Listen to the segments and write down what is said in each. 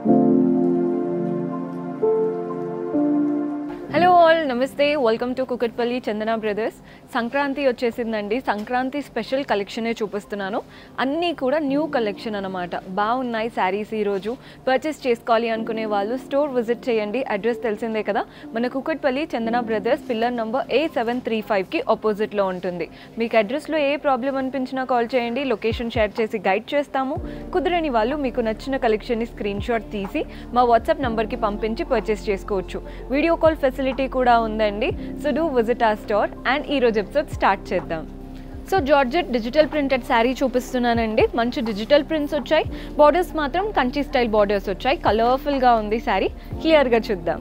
hello all నమస్తే welcome to Kukatpally Chandana Brothers Sankranti వచ్చేసిందండి Sankranti special కలెక్షనే చూపిస్తున్నాను అన్నీ కూడా న్యూ కలెక్షన్ అనమాట బాగున్నాయి శారీస్ ఈరోజు పర్చేస్ చేసుకోవాలి అనుకునే వాళ్ళు స్టోర్ విజిట్ చేయండి అడ్రస్ తెలిసిందే కదా మన Kukatpally Chandana Brothers pillar number A seven three ఫైవ్కి ఆపోజిట్లో ఉంటుంది మీకు అడ్రస్లో ఏ ప్రాబ్లం అనిపించినా కాల్ చేయండి లొకేషన్ షేర్ చేసి గైడ్ చేస్తాము కుదరని వాళ్ళు మీకు నచ్చిన కలెక్షన్ని స్క్రీన్ షాట్ తీసి మా వాట్సాప్ నంబర్కి పంపించి పర్చేస్ చేసుకోవచ్చు వీడియో కాల్ ఫెసిలిటీ కూడా ఉందండి సో డూ విజిట్ ఆ స్టోర్ అండ్ ఈరోజు ఎపిసోడ్ స్టార్ట్ చేద్దాం so georgette digital printed sari చూపిస్తున్నానండి మంచి డిజిటల్ ప్రింట్స్ వచ్చాయి బార్డర్స్ మాత్రం కంచి స్టైల్ బార్డర్స్ వచ్చాయి కలర్ఫుల్గా ఉంది శారీ క్లియర్గా చూద్దాం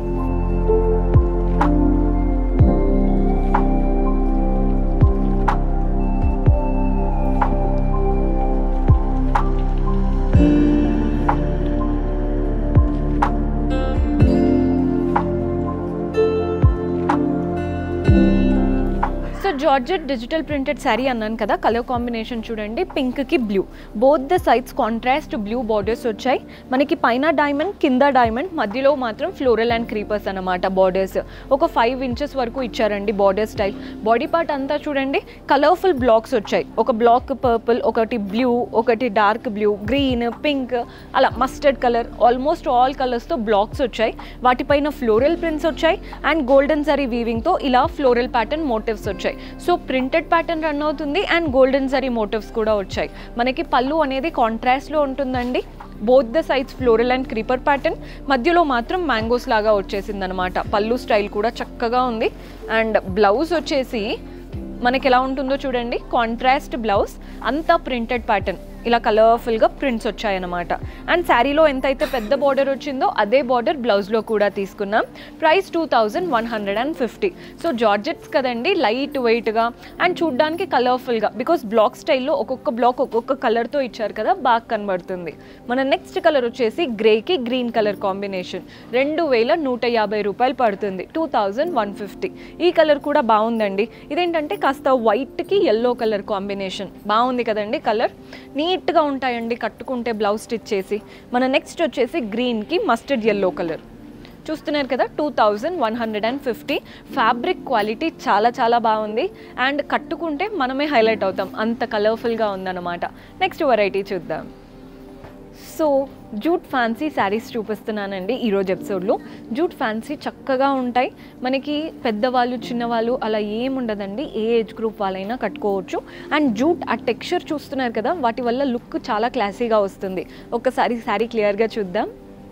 so georgette digital printed sari అన్నాను కదా కలర్ కాంబినేషన్ చూడండి పింక్కి blue both the sides contrast blue borders వచ్చాయి మనకి పైన డైమండ్ కింద డైమండ్ మధ్యలో మాత్రం ఫ్లోరల్ అండ్ క్రీపర్స్ అన్నమాట బార్డర్స్ ఒక ఫైవ్ ఇంచెస్ వరకు ఇచ్చారండి బార్డర్ స్టైల్ బాడీ పార్ట్ అంతా చూడండి కలర్ఫుల్ బ్లాక్స్ వచ్చాయి ఒక బ్లాక్ పర్పుల్ ఒకటి బ్లూ ఒకటి డార్క్ బ్లూ గ్రీన్ పింక్ అలా మస్టర్డ్ కలర్ ఆల్మోస్ట్ ఆల్ కలర్స్తో బ్లాక్స్ వచ్చాయి వాటిపైన ఫ్లోరల్ ప్రింట్స్ వచ్చాయి అండ్ గోల్డెన్ జరీ వీవింగ్తో ఇలా ఫ్లోరల్ ప్యాటర్న్ మోటివ్స్ వచ్చాయి సో ప్రింటెడ్ ప్యాటర్న్ రన్ అవుతుంది అండ్ గోల్డెన్ జరీ మోటివ్స్ కూడా వచ్చాయి మనకి పళ్ళు అనేది కాంట్రాస్ట్లో ఉంటుందండి both the sides floral and creeper pattern మధ్యలో మాత్రం మ్యాంగోస్ లాగా వచ్చేసింది అనమాట పళ్ళు స్టైల్ కూడా చక్కగా ఉంది అండ్ బ్లౌజ్ వచ్చేసి మనకి ఎలా ఉంటుందో చూడండి కాంట్రాస్ట్ బ్లౌజ్ అంతా ప్రింటెడ్ ప్యాటర్న్ ఇలా కలర్ఫుల్గా ప్రింట్స్ వచ్చాయన్నమాట అండ్ శారీలో ఎంతైతే పెద్ద బార్డర్ వచ్చిందో అదే బార్డర్ బ్లౌజ్లో కూడా తీసుకున్నాం price two thousand one hundred and fifty so georgettes కదండి లైట్ వెయిట్గా అండ్ చూడ్డానికి కలర్ఫుల్గా బికాస్ బ్లాక్ స్టైల్లో ఒక్కొక్క బ్లాక్ ఒక్కొక్క కలర్తో ఇచ్చారు కదా బాగా కనబడుతుంది మన నెక్స్ట్ కలర్ వచ్చేసి గ్రేకి గ్రీన్ కలర్ కాంబినేషన్ రెండు వేల నూట యాభై రూపాయలు పడుతుంది టూ థౌజండ్ వన్ ఫిఫ్టీ ఈ కలర్ కూడా బాగుందండి ఇదేంటంటే కాస్త వైట్కి ఎల్లో కలర్ కాంబినేషన్ బాగుంది కదండి కలర్ నీట్గా ఉంటాయండి కట్టుకుంటే బ్లౌజ్ స్టిచ్ చేసి మన నెక్స్ట్ వచ్చేసి గ్రీన్కి మస్టర్డ్ ఎల్లో కలర్ చూస్తున్నారు కదా two thousand one hundred and fifty fabric quality చాలా చాలా బాగుంది అండ్ కట్టుకుంటే మనమే హైలైట్ అవుతాం అంత కలర్ఫుల్గా ఉందన్నమాట నెక్స్ట్ వెరైటీ చూద్దాం సో జూట్ ఫ్యాన్సీ శారీస్ చూపిస్తున్నానండి ఈరోజు ఎపిసోడ్లో జూట్ ఫ్యాన్సీ చక్కగా ఉంటాయి మనకి పెద్దవాళ్ళు చిన్నవాళ్ళు అలా ఏముండదండి ఏ ఏజ్ గ్రూప్ వాళ్ళైనా కట్టుకోవచ్చు అండ్ జూట్ ఆ టెక్స్చర్ చూస్తున్నారు కదా వాటి వల్ల లుక్ చాలా క్లాసీగా వస్తుంది ఒక్కసారి శారీ క్లియర్గా చూద్దాం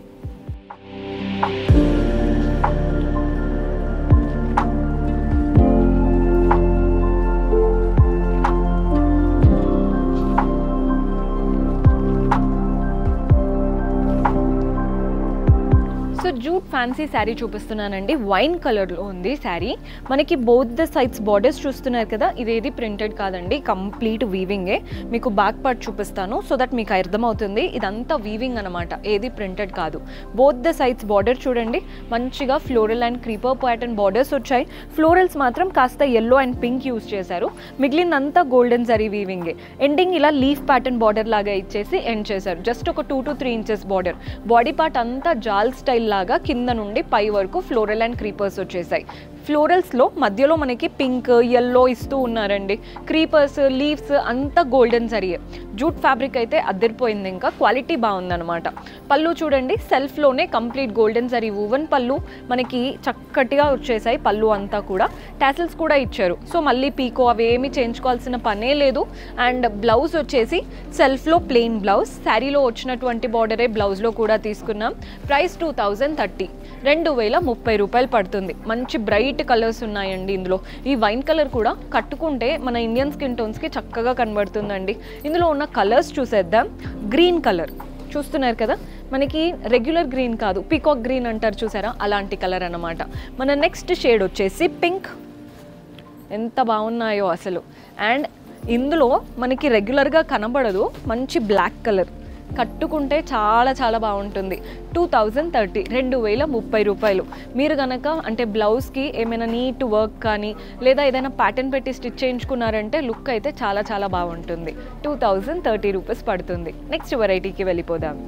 సో జూట్ ఫ్యాన్సీ శారీ చూపిస్తున్నానండి వైన్ కలర్లో ఉంది శారీ మనకి బోత్ ద సైడ్స్ బార్డర్స్ చూస్తున్నారు కదా ఇదేది ప్రింటెడ్ కాదండి కంప్లీట్ వీవింగే మీకు బ్యాక్ పార్ట్ చూపిస్తాను సో దట్ మీకు అర్థమవుతుంది ఇదంతా వీవింగ్ అనమాట ఏది ప్రింటెడ్ కాదు బోత్ ద సైడ్స్ బార్డర్ చూడండి మంచిగా floral and creeper pattern borders వచ్చాయి ఫ్లోరల్స్ మాత్రం కాస్త ఎల్లో అండ్ పింక్ యూస్ చేశారు మిగిలిందంతా గోల్డెన్ జరీ వీవింగే ఎండింగ్ ఇలా లీఫ్ ప్యాటర్న్ బార్డర్ లాగా ఇచ్చేసి ఎండ్ చేశారు జస్ట్ ఒక two to three inches border body part అంతా జాల్ స్టైల్ లాగా కింద నుండి పై వరకు ఫ్లోరల్ అండ్ క్రీపర్స్ వచ్చేసాయి ఫ్లోరల్స్లో మధ్యలో మనకి పింక్ ఎల్లో ఇస్తూ ఉన్నారండి క్రీపర్స్ లీవ్స్ అంతా గోల్డెన్ సరియే జూట్ ఫ్యాబ్రిక్ అయితే అద్దరిపోయింది ఇంకా క్వాలిటీ బాగుందన్నమాట పళ్ళు చూడండి సెల్ఫ్లోనే complete golden zari woven pallu మనకి చక్కటిగా వచ్చేసాయి పళ్ళు అంతా కూడా టాసిల్స్ కూడా ఇచ్చారు సో మళ్ళీ పీకో అవి ఏమి చేయించుకోవాల్సిన పనే లేదు అండ్ బ్లౌజ్ వచ్చేసి సెల్ఫ్లో ప్లెయిన్ బ్లౌజ్ శారీలో వచ్చినటువంటి బార్డరే బ్లౌజ్లో కూడా తీసుకున్నాం ప్రైస్ టూ థౌజండ్ థర్టీ రెండు వేల ముప్పై రూపాయలు పడుతుంది మంచి బ్రైట్ కలర్స్ ఉన్నాయండి ఇందులో ఈ వైన్ కలర్ కూడా కట్టుకుంటే మన ఇండియన్ స్కిన్ టోన్స్కి చక్కగా కనబడుతుందండి ఇందులో ఉన్న కలర్స్ చూసేద్దాం గ్రీన్ కలర్ చూస్తున్నారు కదా మనకి రెగ్యులర్ గ్రీన్ కాదు పీకాక్ గ్రీన్ అంటారు చూసారా అలాంటి కలర్ అన్నమాట మన నెక్స్ట్ షేడ్ వచ్చేసి పింక్ ఎంత బాగున్నాయో అసలు అండ్ ఇందులో మనకి రెగ్యులర్గా కనబడదు మంచి బ్లాక్ కలర్ కట్టుకుంటే చాలా చాలా బాగుంటుంది టూ థౌజండ్ థర్టీ రెండు వేల ముప్పై రూపాయలు మీరు కనుక అంటే బ్లౌజ్కి ఏమైనా నీట్ వర్క్ కానీ లేదా ఏదైనా ప్యాటర్న్ పెట్టి స్టిచ్ చేయించుకున్నారంటే లుక్ అయితే చాలా చాలా బాగుంటుంది టూ థౌజండ్ థర్టీ రూపీస్ పడుతుంది నెక్స్ట్ వెరైటీకి వెళ్ళిపోదాం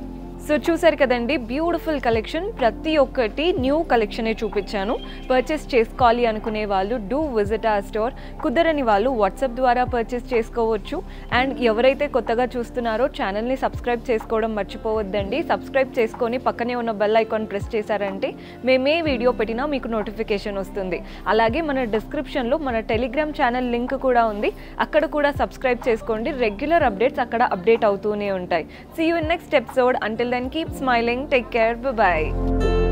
సో చూసారు కదండి బ్యూటిఫుల్ కలెక్షన్ ప్రతి ఒక్కటి న్యూ కలెక్షనే చూపించాను పర్చేస్ చేసుకోవాలి అనుకునే వాళ్ళు డూ విజిట్ ఆ స్టోర్ కుదరని వాళ్ళు వాట్సాప్ ద్వారా పర్చేస్ చేసుకోవచ్చు అండ్ ఎవరైతే కొత్తగా చూస్తున్నారో ఛానల్ని సబ్స్క్రైబ్ చేసుకోవడం మర్చిపోవద్దండి సబ్స్క్రైబ్ చేసుకొని పక్కనే ఉన్న బెల్ ఐకాన్ ప్రెస్ చేశారంటే మేమే వీడియో పెట్టినా మీకు నోటిఫికేషన్ వస్తుంది అలాగే మన డిస్క్రిప్షన్లో మన టెలిగ్రామ్ ఛానల్ లింక్ కూడా ఉంది అక్కడ కూడా సబ్స్క్రైబ్ చేసుకోండి రెగ్యులర్ అప్డేట్స్ అక్కడ అప్డేట్ అవుతూనే ఉంటాయి see you in next episode until then keep smiling take care bye